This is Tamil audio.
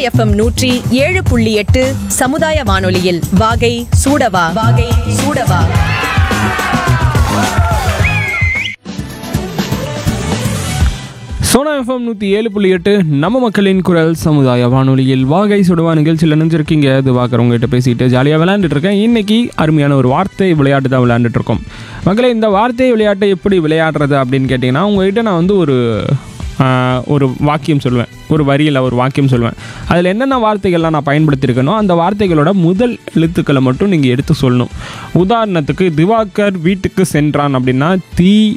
எஃப்எம் நூற்றி ஏழு புள்ளி எட்டு சமுதாய வானொலியில் வாகை சூடவா வாகை சூடவா சோனா எஃப்எம் நூற்றி ஏழு புள்ளி எட்டு நம்ம மக்களின் குரல் சமுதாய வானொலியில் வாகை சுடுவா நிகழ்ச்சியில் நினைஞ்சிருக்கீங்க இது பார்க்குறவங்ககிட்ட பேசிட்டு ஜாலியாக விளையாண்டுட்டு இருக்கேன் இன்னைக்கு அருமையான ஒரு வார்த்தை விளையாட்டு தான் விளையாண்டுட்டு இருக்கோம் மக்களே இந்த வார்த்தை விளையாட்டை எப்படி விளையாடுறது அப்படின்னு கேட்டிங்கன்னா உங்ககிட்ட நான் வந்து ஒரு ஆஹ், ஒரு வாக்கியம் சொல்லுவேன் ஒரு வரியில் ஒரு வாக்கியம் சொல்லுவேன் அதில் என்னென்ன வார்த்தைகள்லாம் நான் பயன்படுத்தியிருக்கேனோ அந்த வார்த்தைகளோட முதல் எழுத்துக்களை மட்டும் நீங்கள் எடுத்து சொல்லணும் உதாரணத்துக்கு திவாகர் வீட்டுக்கு சென்றான் அப்படின்னா தீ